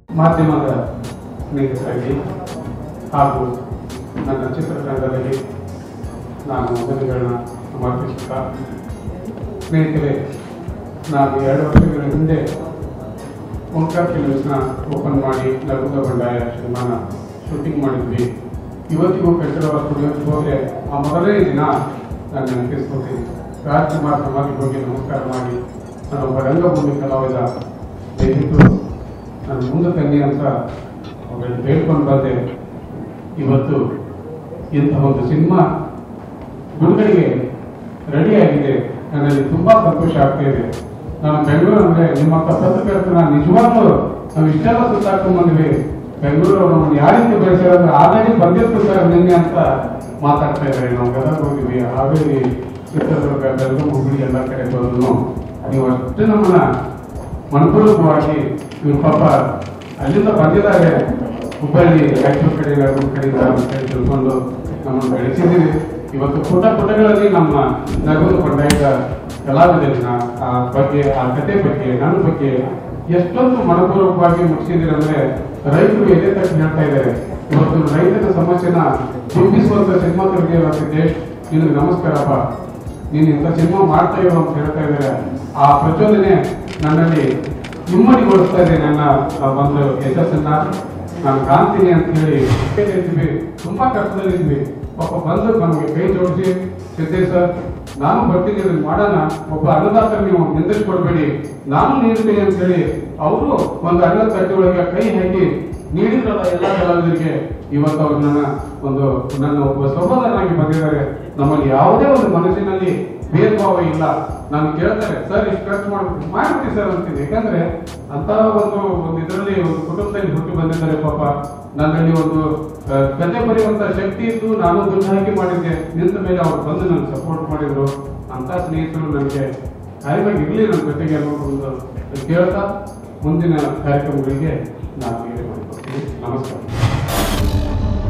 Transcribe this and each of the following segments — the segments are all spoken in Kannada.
ಮಾಧ್ಯಮದ ಸ್ನೇಹಿತರಾಗಿ ಹಾಗೂ ನನ್ನ ಚಿತ್ರರಂಗದಲ್ಲಿ ನಾನು ಮೊದಲುಗಳನ್ನ ಸಮರ್ಪಿಸುತ್ತಾ ಸ್ನೇಹಿತರೆ ನಾನು ಎರಡು ವರ್ಷಗಳ ಹಿಂದೆ ಓಂಕಾರ್ ಫಿಲ್ಮ್ಸ್ನ ಓಪನ್ ಮಾಡಿ ಲಘುದ ಬಂಡಾಯ ಸಿನಿಮಾನ ಶೂಟಿಂಗ್ ಮಾಡಿದ್ವಿ ಇವತ್ತಿಗೂ ಕಟ್ಟಡ ಸ್ಟುಡಿಯೋಗೆ ಹೋದರೆ ಆ ಮೊದಲನೇ ದಿನ ನಾನು ನೆನಪಿಸ್ಕೊತೀನಿ ರಾಜ್ಕುಮಾರ್ ಸಮಾಧಿಗೆ ಹೋಗಿ ನಮಸ್ಕಾರ ಮಾಡಿ ನಾನು ಒಬ್ಬ ರಂಗಭೂಮಿ ಕಲಾವಿದ ದಯವಿಟ್ಟು ನಾನು ಮುಂದೆ ತನ್ನಿ ಅಂತ ಅವರಲ್ಲಿ ಬೇಡ್ಕೊಂಡು ಬಂದೆ ಇವತ್ತು ಇಂಥ ಒಂದು ಸಿನಿಮಾ ಬಿಡುಗಡೆಗೆ ರೆಡಿಯಾಗಿದೆ ನನ್ನಲ್ಲಿ ತುಂಬಾ ಸಂತೋಷ ಆಗ್ತಾ ಇದೆ ನಾನು ಬೆಂಗಳೂರು ಅಂದ್ರೆ ನಿಮ್ಮ ಪತ್ರಕರ್ತನ ನಿಜವಾಗ್ಲೂ ನಾವು ಇಷ್ಟೆಲ್ಲ ಸುತ್ತಾಡ್ಕೊಂಡ್ ಬಂದ್ವಿ ಬೆಂಗಳೂರು ನಮ್ಮನ್ನು ಯಾವ ರೀತಿ ಬೆಳೆಸಿರೋದು ಆಲ್ರೆಡಿ ಬಂದಿರ್ತಾರೆ ನಿನ್ನೆ ಅಂತ ಮಾತಾಡ್ತಾ ಇದ್ದಾರೆ ನಾವು ಗದಗ ಹೋಗಿದ್ವಿ ಹಾವೇರಿ ಚಿತ್ರದುರ್ಗ ಬೆಳಗಾವಿ ಹುಬ್ಬಳ್ಳಿ ಎಲ್ಲ ಕಡೆ ಹೋದ್ರು ನೀವು ಅಷ್ಟು ನಮ್ಮನ್ನ ಮನಪೂರ್ವಕವಾಗಿ ಇವ್ರ ಪಾಪ ಅಲ್ಲಿಂದ ಬಂದಿದ್ದಾರೆ ಹುಬ್ಬಳ್ಳಿ ರಾಯಚೂರು ಕಡೆ ನಮ್ಮ ಕಡೆಯಿಂದ ನಮ್ಮ ಕಡೆ ತಿಳ್ಕೊಂಡು ನಮ್ಮನ್ನು ಬೆಳೆಸಿದ್ದೀವಿ ಇವತ್ತು ಪುಟ ಪುಟಗಳಲ್ಲಿ ನಮ್ಮ ನಗದು ಕೊಂಡಾಯ್ದ ಕಲಾವಿದರಿನ ಆ ಬಗ್ಗೆ ಆ ಕತೆ ಬಗ್ಗೆ ನನ್ನ ಬಗ್ಗೆ ಎಷ್ಟೊಂದು ಮನಪೂರ್ವಕವಾಗಿ ಮುಗಿಸಿದ್ದೀರಿ ಅಂದ್ರೆ ರೈತರು ಎದೆ ತಕ್ಕ ಹೇಳ್ತಾ ಇದ್ದಾರೆ ಇವತ್ತು ರೈತರ ಸಮಸ್ಯೆನ ಬಿಂಬಿಸುವಂತ ಸಿನಿಮಾಗಳಿಗೆ ಇವತ್ತು ದೇಶ್ ನಿನಗೆ ನಮಸ್ಕಾರಪ್ಪ ನೀನು ಇಂಥ ಸಿನಿಮಾ ಮಾಡ್ತಾ ಇರೋ ಅಂತ ಹೇಳ್ತಾ ಇದ್ದಾರೆ ಆ ಪ್ರಚೋದನೆ ನನ್ನಲ್ಲಿ ಇಮ್ಮಡಿಗೊಳಿಸ್ತಾ ಇದೆ ನನ್ನ ಆ ಒಂದು ಯಶಸ್ಸನ್ನ ನಾನು ಕಾಣ್ತೀನಿ ಅಂತ ಹೇಳಿ ಇದ್ವಿ ತುಂಬಾ ಕಷ್ಟದಲ್ಲಿದ್ವಿ ಪಾಪ ಬಂದು ನಮಗೆ ಕೈ ಜೋಡಿಸಿ ಸಿದ್ದೇಶ್ ಸರ್ ನಾನು ಬರ್ತೀನಿ ಇದನ್ನ ಮಾಡೋಣ ಒಬ್ಬ ಅನ್ನದಾತರ ನೀವು ನಿಂದಿಸ್ಕೊಡ್ಬೇಡಿ ನಾನು ನೀಡ್ತೀನಿ ಅಂತ ಹೇಳಿ ಅವರು ಒಂದು ಅನ್ನ ತಟ್ಟೆ ಒಳಗೆ ಕೈ ಹಾಕಿ ನೀಡಿದ್ರಲ್ಲ ಎಲ್ಲ ಕಲಾವಿದರಿಗೆ ಇವತ್ತು ಅವ್ರು ನನ್ನ ಒಂದು ನನ್ನ ಒಬ್ಬ ಸಹೋದರನಾಗಿ ಬಂದಿದ್ದಾರೆ ನಮ್ಮಲ್ಲಿ ಯಾವುದೇ ಒಂದು ಮನಸ್ಸಿನಲ್ಲಿ ಭೇದ ಭಾವ ಇಲ್ಲ ನಾನು ಕೇಳ್ತಾರೆ ಸರ್ ಇಷ್ಟು ಖರ್ಚು ಮಾಡ್ಬಿಟ್ಟು ಮಾಡ್ಬಿಡಿ ಸರ್ ಅಂತೀನಿ ಯಾಕಂದ್ರೆ ಅಂತ ಒಂದು ಒಂದು ಇದರಲ್ಲಿ ಒಂದು ಕುಟುಂಬದಲ್ಲಿ ಹುಟ್ಟಿ ಬಂದಿದ್ದಾರೆ ಪಾಪ ನನ್ನಲ್ಲಿ ಒಂದು ಆ, ಕತೆ ಬರೆಯುವಂತ ಶಕ್ತಿ ಇದ್ದು ನಾನು ದುಡ್ಡು ಹಾಕಿ ಮಾಡಿದ್ದೆ ನಿಂತ ಮೇಲೆ ಅವ್ರು ಬಂದು ನನಗೆ ಸಪೋರ್ಟ್ ಮಾಡಿದ್ರು ಅಂತ ಸ್ನೇಹಿತರು ನನಗೆ ಕಾಯವಾಗಿ ಇರಲಿ ನನ್ನ ಜೊತೆಗೆ ಅನ್ನೋದು ಒಂದು ಕೇಳ್ತಾ ಮುಂದಿನ ಕಾರ್ಯಕ್ರಮಗಳಿಗೆ ನಾನು ಹೇಳಿ ಮಾಡಿಕೊಡ್ತೀನಿ ನಮಸ್ಕಾರ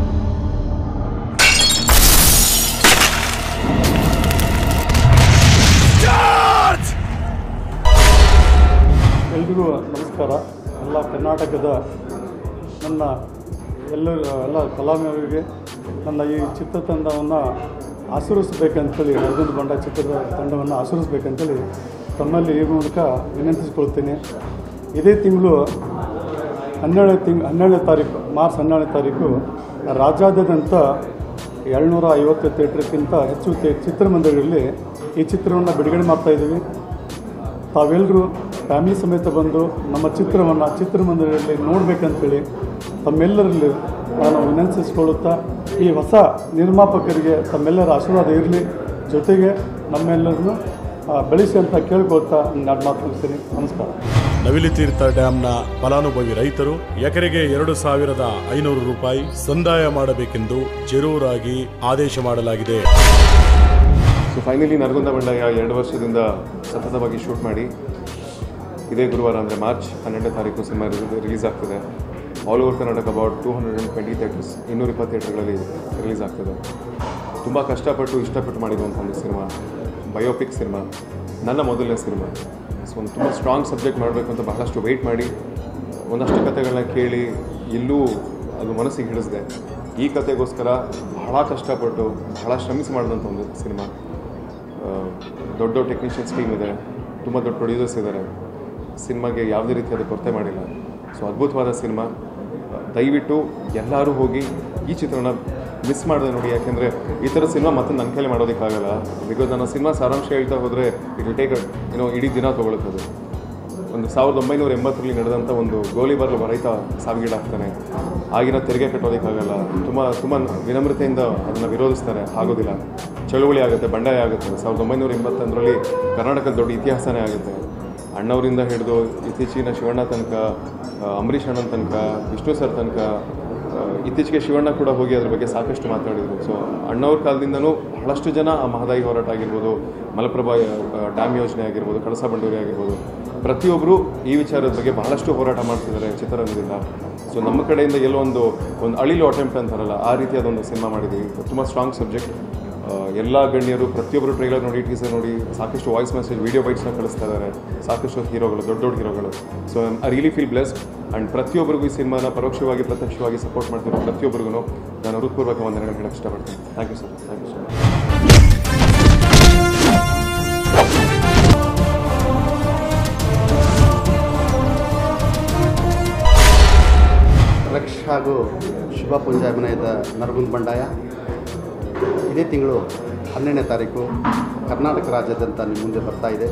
ಎಲ್ರಿಗೂ ನಮಸ್ಕಾರ ಎಲ್ಲ ಕರ್ನಾಟಕದ ನನ್ನ ಎಲ್ಲ ಎಲ್ಲ ಕಲಾವಿದರಿಗೆ ನನ್ನ ಈ ಚಿತ್ರತಂಡವನ್ನು ಆಶೀರ್ವಿಸಬೇಕಂತೇಳಿ ಅರ್ಜುನ್ ಬಂಡ ಚಿತ್ರದ ತಂಡವನ್ನು ಆಶೀರ್ವಿಸಬೇಕಂತೇಳಿ ತಮ್ಮಲ್ಲಿ ಈ ಮೂಲಕ ವಿನಂತಿಸಿಕೊಳ್ತೀನಿ ಇದೇ ತಿಂಗಳು ಹನ್ನೆರಡನೇ ತಿಂಗ್ ಹನ್ನೆರಡನೇ ತಾರೀಕು ಮಾರ್ಚ್ ಹನ್ನೆರಡನೇ ತಾರೀಕು ರಾಜ್ಯಾದ್ಯಂತ ಏಳ್ನೂರ ಐವತ್ತು ಥಿಯೇಟ್ರ್ಕ್ಕಿಂತ ಹೆಚ್ಚು ಥೇ- ಚಿತ್ರಮಂದಿರಗಳಲ್ಲಿ ಈ ಚಿತ್ರವನ್ನು ಬಿಡುಗಡೆ ಮಾಡ್ತಾ ಇದ್ದೀವಿ ತಾವೆಲ್ಲರೂ ಫ್ಯಾಮಿಲಿ ಸಮೇತ ಬಂದು ನಮ್ಮ ಚಿತ್ರವನ್ನು ಚಿತ್ರಮಂದಿರದಲ್ಲಿ ನೋಡಬೇಕಂತೇಳಿ ತಮ್ಮೆಲ್ಲರಲ್ಲಿ ನಾನು ವಿನಂತಿಸಿಕೊಳ್ಳುತ್ತಾ ಈ ಹೊಸ ನಿರ್ಮಾಪಕರಿಗೆ ತಮ್ಮೆಲ್ಲರ ಆಶೀರ್ವಾದ ಇರಲಿ ಜೊತೆಗೆ ನಮ್ಮೆಲ್ಲರನ್ನು ಆ, ಬೆಳೆಸಿ ಅಂತ ಕೇಳ್ಕೊಳ್ತಾ ನಾನು ಮಾತು ಮುಗಿಸ್ತೀನಿ ನಮಸ್ಕಾರ ನವಿಲು ತೀರ್ಥ ಡ್ಯಾಂನ ಫಲಾನುಭವಿ ರೈತರು ಎಕರೆಗೆ ಎರಡು ಸಾವಿರದ ಐನೂರು ರೂಪಾಯಿ ಸಂದಾಯ ಮಾಡಬೇಕೆಂದು ಜರೂರಾಗಿ ಆದೇಶ ಮಾಡಲಾಗಿದೆ ಸೊ ಫೈನಲಿ ನರಗುಂದ ಬಂಡಾಯ ಎರಡು ವರ್ಷದಿಂದ ಸತತವಾಗಿ ಶೂಟ್ ಮಾಡಿ ಇದೇ ಗುರುವಾರ ಅಂದರೆ ಮಾರ್ಚ್ ಹನ್ನೆರಡನೇ ತಾರೀಕು ಸಿನಿಮಾ ರಿಲೀಸ್ ಆಗ್ತಿದೆ all over Karnataka about two hundred and twenty theatres ಇನ್ನೂರ ಇಪ್ಪತ್ತು ಥಿಯೇಟರ್ಗಳಲ್ಲಿ ರಿಲೀಸ್ ಆಗ್ತಿದೆ ತುಂಬ ಕಷ್ಟಪಟ್ಟು ಇಷ್ಟಪಟ್ಟು ಮಾಡಿರುವಂಥ ಒಂದು ಸಿನಿಮಾ ಬಯೋಪಿಕ್ ಸಿನಿಮಾ ನನ್ನ ಮೊದಲನೇ ಸಿನಿಮಾ ಸೊ ಒಂದು ತುಂಬ ಸ್ಟ್ರಾಂಗ್ ಸಬ್ಜೆಕ್ಟ್ ಮಾಡಬೇಕು ಅಂತ ಬಹಳಷ್ಟು ವೆಯ್ಟ್ ಮಾಡಿ ಒಂದಷ್ಟು ಕಥೆಗಳನ್ನ ಕೇಳಿ ಎಲ್ಲೂ ಅದು ಮನಸ್ಸಿಗೆ ಹಿಡಿಸಿದೆ ಈ ಕತೆಗೋಸ್ಕರ ಬಹಳ ಕಷ್ಟಪಟ್ಟು ಬಹಳ ಶ್ರಮಿಸಿ ಮಾಡಿದಂಥ ಒಂದು ಸಿನಿಮಾ ಆ, ದೊಡ್ಡ ದೊಡ್ಡ ಟೆಕ್ನಿಷಿಯನ್ಸ್ ಟೀಮ್ ಇದೆ ತುಂಬ ದೊಡ್ಡ ಪ್ರೊಡ್ಯೂಸರ್ಸ್ ಇದ್ದಾರೆ ಸಿನಿಮಾಗೆ ಯಾವುದೇ ರೀತಿಯಾದ ಕೊರತೆ ಮಾಡಿಲ್ಲ ಸೊ ಅದ್ಭುತವಾದ ಸಿನಿಮಾ ದಯವಿಟ್ಟು ಎಲ್ಲರೂ ಹೋಗಿ ಈ ಚಿತ್ರನ ಮಿಸ್ ಮಾಡಿದೆ ನೋಡಿ ಯಾಕೆಂದರೆ ಈ ಥರ ಸಿನಿಮಾ ಮತ್ತೆ ನನ್ನ ಕೈಲಿ ಮಾಡೋದಕ್ಕಾಗಲ್ಲ ಬಿಕಾಸ್ ನನ್ನ ಸಿನಿಮಾ ಸಾರಾಂಶ ಹೇಳ್ತಾ ಹೋದರೆ ಇಟ್ ವಿಲ್ ಟೇಕ್ ಏನೋ ಇಡೀ ದಿನ ತೊಗೊಳುತ್ತೆ ಅದು ಒಂದು ಸಾವಿರದ ಒಂಬೈನೂರ ಎಂಬತ್ತರಲ್ಲಿ ನಡೆದಂಥ ಒಂದು ಗೋಲಿಬಾರ್ ಒಬ್ಬ ರೈತ ಸಾವಿಗೀಡಾಗ್ತಾನೆ ಆಗಿನ ತೆರಿಗೆ ಕಟ್ಟೋದಕ್ಕಾಗಲ್ಲ ತುಂಬ ತುಂಬ ವಿನಮ್ರತೆಯಿಂದ ಅದನ್ನು ವಿರೋಧಿಸ್ತಾರೆ ಆಗೋದಿಲ್ಲ ಚಳುವಳಿ ಆಗುತ್ತೆ ಬಂಡಾಯ ಆಗುತ್ತೆ ಸಾವಿರದ ಒಂಬೈನೂರ ಎಂಬತ್ತೊಂದರಲ್ಲಿ ಕರ್ನಾಟಕದ ದೊಡ್ಡ ಇತಿಹಾಸನೇ ಆಗುತ್ತೆ ಅಣ್ಣವರಿಂದ ಹಿಡಿದು ಇತ್ತೀಚಿನ ಶಿವಣ್ಣ ತನಕ ಆ, ಅಂಬರೀಷ್ ಅಣ್ಣನ ತನಕ ವಿಷ್ಣು ಸರ್ ತನಕ ಆ, ಇತ್ತೀಚೆಗೆ ಶಿವಣ್ಣ ಕೂಡ ಹೋಗಿ ಅದ್ರ ಬಗ್ಗೆ ಸಾಕಷ್ಟು ಮಾತಾಡಿದರು ಸೊ ಅಣ್ಣವ್ರ ಕಾಲದಿಂದನೂ ಬಹಳಷ್ಟು ಜನ ಆ ಮಹದಾಯಿ ಹೋರಾಟ ಆಗಿರ್ಬೋದು ಮಲಪ್ರಭಾ ಆ, ಡ್ಯಾಮ್ ಯೋಜನೆ ಆಗಿರ್ಬೋದು ಕಳಸಾ ಬಂಡೂರಿ ಆಗಿರ್ಬೋದು ಪ್ರತಿಯೊಬ್ಬರು ಈ ವಿಚಾರದ ಬಗ್ಗೆ ಬಹಳಷ್ಟು ಹೋರಾಟ ಮಾಡ್ತಿದ್ದಾರೆ ಚಿತ್ರರಂಗದಿಂದ ಸೊ ನಮ್ಮ ಕಡೆಯಿಂದ ಎಲ್ಲೋ ಒಂದು ಒಂದು ಅಳಿಲು ಅಟೆಂಪ್ಟ್ ಅಂತಾರಲ್ಲ ಆ ರೀತಿಯಾದ ಒಂದು ಸಿನಿಮಾ ಮಾಡಿದ್ದೀವಿ ತುಂಬ ಸ್ಟ್ರಾಂಗ್ ಸಬ್ಜೆಕ್ಟ್ ಎಲ್ಲ ಗಣ್ಯರು ಪ್ರತಿಯೊಬ್ಬರು ಟ್ರೈಲರ್ ನೋಡಿ ಟೀಸರ್ ನೋಡಿ ಸಾಕಷ್ಟು ವಾಯ್ಸ್ ಮೆಸೇಜ್ ವೀಡಿಯೋ ಬೈಟ್ಸ್ನ ಕಳಿಸ್ತಾ ಇದ್ದಾರೆ ಸಾಕಷ್ಟು ಹೀರೋಗಳು ದೊಡ್ಡ ದೊಡ್ಡ ಹೀರೋಗಳು so I really feel blessed and ಪ್ರತಿಯೊಬ್ಬರಿಗೂ ಈ ಸಿನಿಮಾನ ಪರೋಕ್ಷವಾಗಿ ಪ್ರತ್ಯಕ್ಷವಾಗಿ ಸಪೋರ್ಟ್ ಮಾಡ್ತಿರೋ ಪ್ರತಿಯೊಬ್ಬರಿಗೂ ನಾನು ಹೃತ್ಪೂರ್ವಕ ವಂದನೆಗಳು ಹೇಳಕ್ಕೆ ಇಷ್ಟಪಡ್ತೀನಿ thank you sir thank you sir Raksha ಹಾಗೂ ಶುಭ ಪುಂಜಾಭಿನಯದ ನರಗುಂದ್ ಬಂಡಾಯ ಇದೇ ತಿಂಗಳು ಹನ್ನೆರಡನೇ ತಾರೀಕು ಕರ್ನಾಟಕ ರಾಜ್ಯಾದ್ಯಂತ ನಿಮ್ಮ ಮುಂದೆ ಬರ್ತಾ ಇದೆ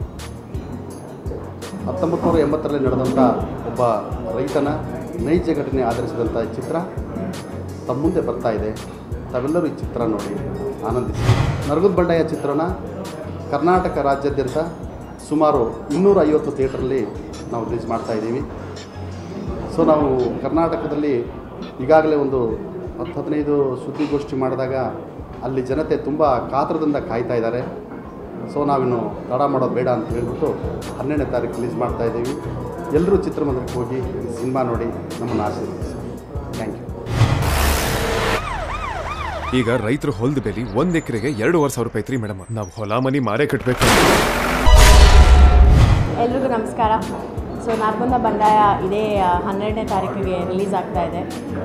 ಹತ್ತೊಂಬತ್ತು ನೂರ ಎಂಬತ್ತರಲ್ಲಿ ನಡೆದಂಥ ಒಬ್ಬ ರೈತನ ನೈಜ ಘಟನೆ ಆಧರಿಸಿದಂಥ ಈ ಚಿತ್ರ ತಮ್ಮ ಮುಂದೆ ಬರ್ತಾ ಇದೆ ತಾವೆಲ್ಲರೂ ಈ ಚಿತ್ರ ನೋಡಿ ಆನಂದಿಸಿ ನರಗುಂದ್ ಬಂಡಾಯ ಚಿತ್ರನ ಕರ್ನಾಟಕ ರಾಜ್ಯಾದ್ಯಂತ ಸುಮಾರು ಇನ್ನೂರ ಐವತ್ತು ಥಿಯೇಟ್ರಲ್ಲಿ ನಾವು ರಿಲೀಸ್ ಮಾಡ್ತಾ ಇದ್ದೀವಿ ಸೊ ನಾವು ಕರ್ನಾಟಕದಲ್ಲಿ ಈಗಾಗಲೇ ಒಂದು ಹತ್ತು ಹದಿನೈದು ಸುದ್ದಿಗೋಷ್ಠಿ ಮಾಡಿದಾಗ ಅಲ್ಲಿ ಜನತೆ ತುಂಬ ಕಾತರದಿಂದ ಕಾಯ್ತಾ ಇದ್ದಾರೆ ಸೊ ನಾವಿನ್ನು ತಡ ಮಾಡೋದು ಬೇಡ ಅಂತ ಹೇಳ್ಬಿಟ್ಟು ಹನ್ನೆರಡನೇ ತಾರೀಕು ರಿಲೀಸ್ ಮಾಡ್ತಾ ಇದ್ದೀವಿ ಎಲ್ಲರೂ ಚಿತ್ರಮಂದಿರಕ್ಕೆ ಹೋಗಿ ಈ ಸಿನಿಮಾ ನೋಡಿ ನಮ್ಮನ್ನು ಆಶೀರ್ವದಿಸಿ ಥ್ಯಾಂಕ್ ಯು ಈಗ ರೈತರು ಹೊಲದ ಬೆಲೆ ಒಂದ್ ಎಕರೆಗೆ ಎರಡೂವರೆ ಸಾವಿರ ರೂಪಾಯಿ ಐತ್ರಿ ಮೇಡಮ್ ನಾವು ಹೊಲ ಮನಿ ಮಾರೇ ಕಟ್ಟಬೇಕು ಎಲ್ರಿಗೂ ನಮಸ್ಕಾರ ಸೊ ನರ್ಗುಂದ ಬಂಡಾಯ ಇದೇ ಹನ್ನೆರಡನೇ ತಾರೀಕಿಗೆ ರಿಲೀಸ್ ಆಗ್ತಾ ಇದೆ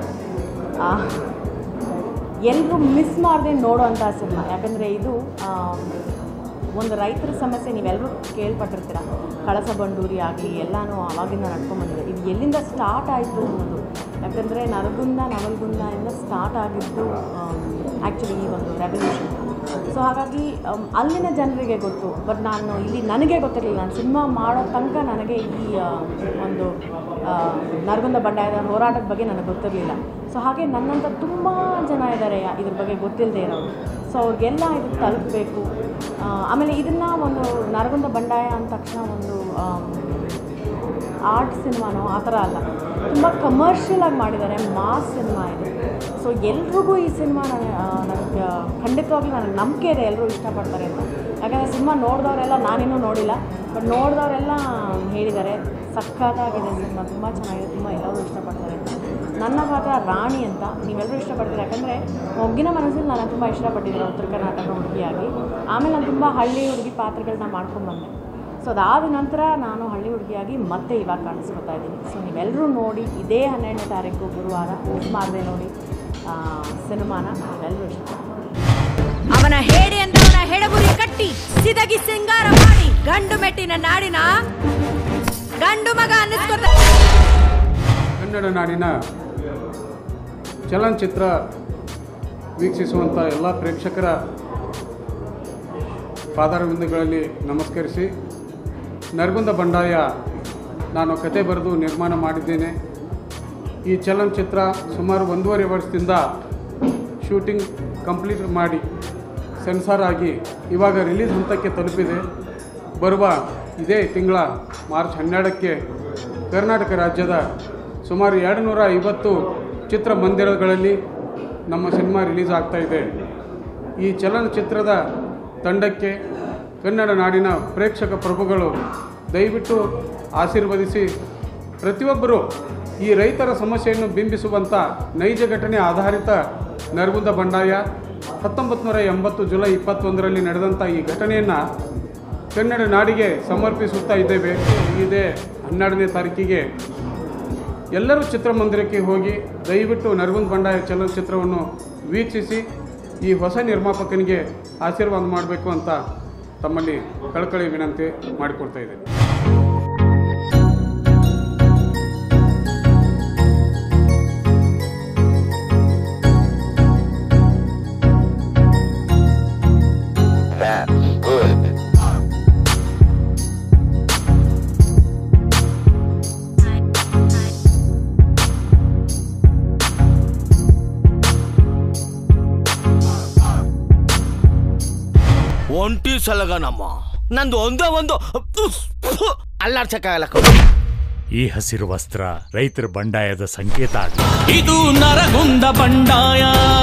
ಎಲ್ಲರೂ ಮಿಸ್ ಮಾಡದೆ ನೋಡೋವಂಥ ಸಿನಿಮಾ ಯಾಕಂದರೆ ಇದು ಆ, ಒಂದು ರೈತರ ಸಮಸ್ಯೆ ನೀವೆಲ್ಲರೂ ಕೇಳ್ಪಟ್ಟಿರ್ತೀರ ಕಳಸ ಬಂಡೂರಿ ಆಗಲಿ ಎಲ್ಲನೂ ಆವಾಗಿಂದ ನಡ್ಕೊಂಬಂದಿದೆ ಇದು ಎಲ್ಲಿಂದ ಸ್ಟಾರ್ಟ್ ಆಯಿತು ಅನ್ನೋದು ಯಾಕಂದರೆ ನರಗುಂದ ನವಲ್ಗುಂದ ಇಂದ ಸ್ಟಾರ್ಟ್ ಆಗಿದ್ದು ಆ್ಯಕ್ಚುಲಿ ಈ ಒಂದು ರೆವಲ್ಯೂಷನ್ ಸೊ ಹಾಗಾಗಿ ಅಮ್, ಅಲ್ಲಿನ ಜನರಿಗೆ ಗೊತ್ತು ಬಟ್ ನಾನು ಇಲ್ಲಿ ನನಗೆ ಗೊತ್ತಿರಲಿಲ್ಲ ನಾನು ಸಿನಿಮಾ ಮಾಡೋ ತನಕ ನನಗೆ ಈ ಆ, ಒಂದು ಆ, ನರಗುಂದ ಬಂಡಾಯದ ಹೋರಾಟದ ಬಗ್ಗೆ ನನಗೆ ಗೊತ್ತಿರಲಿಲ್ಲ ಸೊ ಹಾಗೆ ನನ್ನಂಥ ತುಂಬ ಜನ ಇದ್ದಾರೆ ಯಾ- ಇದ್ರ ಬಗ್ಗೆ ಗೊತ್ತಿಲ್ಲದೆ ಇರೋರು ಸೊ ಅವ್ರಿಗೆಲ್ಲ ಇದು ತಲುಪಬೇಕು ಆ, ಆಮೇಲೆ ಇದನ್ನು ಒಂದು ನರಗುಂದ ಬಂಡಾಯ ಅಂದ ತಕ್ಷಣ ಒಂದು ಆಮ್, ಆರ್ಟ್ ಸಿನಿಮಾನೋ ಆ ಥರ ಅಲ್ಲ ತುಂಬ ಕಮರ್ಷಿಯಲ್ ಆಗಿ ಮಾಡಿದ್ದಾರೆ ಮಾಸ್ ಸಿನಿಮಾ ಇದು ಸೊ ಎಲ್ರಿಗೂ ಈ ಸಿನಿಮಾ ನನಗೆ ನನಗೆ ಖಂಡಿತವಾಗ್ಲೂ ನನಗೆ ನಂಬಿಕೆ ಇದೆ ಎಲ್ಲರೂ ಇಷ್ಟಪಡ್ತಾರೆ ಅಂತ ಯಾಕಂದರೆ ಸಿನಿಮಾ ನೋಡಿದವರೆಲ್ಲ ನಾನಿನ್ನೂ ನೋಡಿಲ್ಲ ಬಟ್ ನೋಡಿದವರೆಲ್ಲ ಹೇಳಿದ್ದಾರೆ ಸಖತ್ತಾಗಿದೆ ಸಿನಿಮಾ ತುಂಬ ಚೆನ್ನಾಗಿದೆ ತುಂಬ ಎಲ್ಲರೂ ಇಷ್ಟಪಡ್ತಾರೆ ಅಂತ ನನ್ನ ಪಾತ್ರ ರಾಣಿ ಅಂತ ನೀವೆಲ್ಲರೂ ಇಷ್ಟಪಡ್ತೀರಿ ಯಾಕಂದರೆ ಮೊಗ್ಗಿನ ಮನಸ್ಸಲ್ಲಿ ನಾನು ತುಂಬ ಇಷ್ಟಪಟ್ಟಿದ್ದೀನಿ ಉತ್ತರ ಕರ್ನಾಟಕ ಹುಡುಗಿಯಾಗಿ ಆಮೇಲೆ ನಾನು ತುಂಬ ಹಳ್ಳಿ ಹುಡುಗಿ ಪಾತ್ರಗಳನ್ನ ಮಾಡ್ಕೊಂಡ್ಬಂದೆ ಸೊ ಅದಾದ ನಂತರ ನಾನು ಹಳ್ಳಿ ಹುಡುಗಿಯಾಗಿ ಮತ್ತೆ ಇವಾಗ ಕಾಣಿಸ್ಕೊತಾ ಇದ್ದೀನಿ ಸೊ ನೀವೆಲ್ಲರೂ ನೋಡಿ ಇದೇ ಹನ್ನೆರಡನೇ ತಾರೀಕು ಗುರುವಾರ ಮಿಸ್ ಮಾಡದೆ ನೋಡಿ ಆ, ಸಿನಿಮಾನ ನೀವೆಲ್ಲರೂ ಇಷ್ಟ ಅವನ ಹೇಡಿ ಅಂದವನ ಹೆಡಗುರಿ ಕಟ್ಟಿ ಸಿದಗಿ ಸಿಂಗಾರ ಮಾಡಿ ಗಂಡು ಮೆಟ್ಟಿನ ನಾಡಿನ ಗಂಡು ಮಗ ಅನ್ನಿಸ್ಕೊತ ಕನ್ನಡ ನಾಡಿನ ಚಲನಚಿತ್ರ ವೀಕ್ಷಿಸುವಂಥ ಎಲ್ಲ ಪ್ರೇಕ್ಷಕರ ಪಾದಾರವಿಂದಗಳಲ್ಲಿ ನಮಸ್ಕರಿಸಿ ನರಗುಂದ ಬಂಡಾಯ ನಾನು ಕತೆ ಬರೆದು ನಿರ್ಮಾಣ ಮಾಡಿದ್ದೇನೆ ಈ ಚಲನಚಿತ್ರ ಸುಮಾರು ಒಂದೂವರೆ ವರ್ಷದಿಂದ ಶೂಟಿಂಗ್ ಕಂಪ್ಲೀಟ್ ಮಾಡಿ ಸೆನ್ಸಾರ್ ಆಗಿ ಇವಾಗ ರಿಲೀಸ್ ಹಂತಕ್ಕೆ ತಲುಪಿದೆ ಬರುವ ಇದೇ ತಿಂಗಳ ಮಾರ್ಚ್ ಹನ್ನೆರಡಕ್ಕೆ ಕರ್ನಾಟಕ ರಾಜ್ಯದ ಸುಮಾರು ಎರಡು ನೂರ ಐವತ್ತು ಚಿತ್ರಮಂದಿರಗಳಲ್ಲಿ ನಮ್ಮ ಸಿನಿಮಾ ರಿಲೀಸ್ ಆಗ್ತಾ ಇದೆ ಈ ಚಲನಚಿತ್ರದ ತಂಡಕ್ಕೆ ಕನ್ನಡ ನಾಡಿನ ಪ್ರೇಕ್ಷಕ ಪ್ರಭುಗಳು ದಯವಿಟ್ಟು ಆಶೀರ್ವದಿಸಿ ಪ್ರತಿಯೊಬ್ಬರು ಈ ರೈತರ ಸಮಸ್ಯೆಯನ್ನು ಬಿಂಬಿಸುವಂಥ ನೈಜ ಘಟನೆ ಆಧಾರಿತ ನರಗುಂದ ಬಂಡಾಯ ಹತ್ತೊಂಬತ್ತು ನೂರ ಎಂಬತ್ತು ಜುಲೈ ಇಪ್ಪತ್ತೊಂದರಲ್ಲಿ ನಡೆದಂಥ ಈ ಘಟನೆಯನ್ನು ಕನ್ನಡ ನಾಡಿಗೆ ಸಮರ್ಪಿಸುತ್ತಾ ಇದ್ದೇವೆ ಇದೇ ಹನ್ನೆರಡನೇ ತಾರೀಕಿಗೆ ಎಲ್ಲರೂ ಚಿತ್ರಮಂದಿರಕ್ಕೆ ಹೋಗಿ ದಯವಿಟ್ಟು ನರಗುಂದ ಬಂಡಾಯ ಚಲನಚಿತ್ರವನ್ನು ವೀಕ್ಷಿಸಿ ಈ ಹೊಸ ನಿರ್ಮಾಪಕನಿಗೆ ಆಶೀರ್ವಾದ ಮಾಡಬೇಕು ಅಂತ ತಮ್ಮಲ್ಲಿ ಕಳಕಳಿ ವಿನಂತಿ ಮಾಡಿಕೊಡ್ತಾ ಇದ್ದೇನೆ ಒಂಟಿ ಸಲಗನಮ್ಮ ನಂದು ಒಂದೇ ಒಂದು ಅಲ್ಲಾಡ್ಸಕ್ಕಾಗಲ್ಲ ಈ ಹಸಿರು ವಸ್ತ್ರ ರೈತರ ಬಂಡಾಯದ ಸಂಕೇತ ಆಗಿದೆ ಇದು ನರಗುಂದ ಬಂಡಾಯ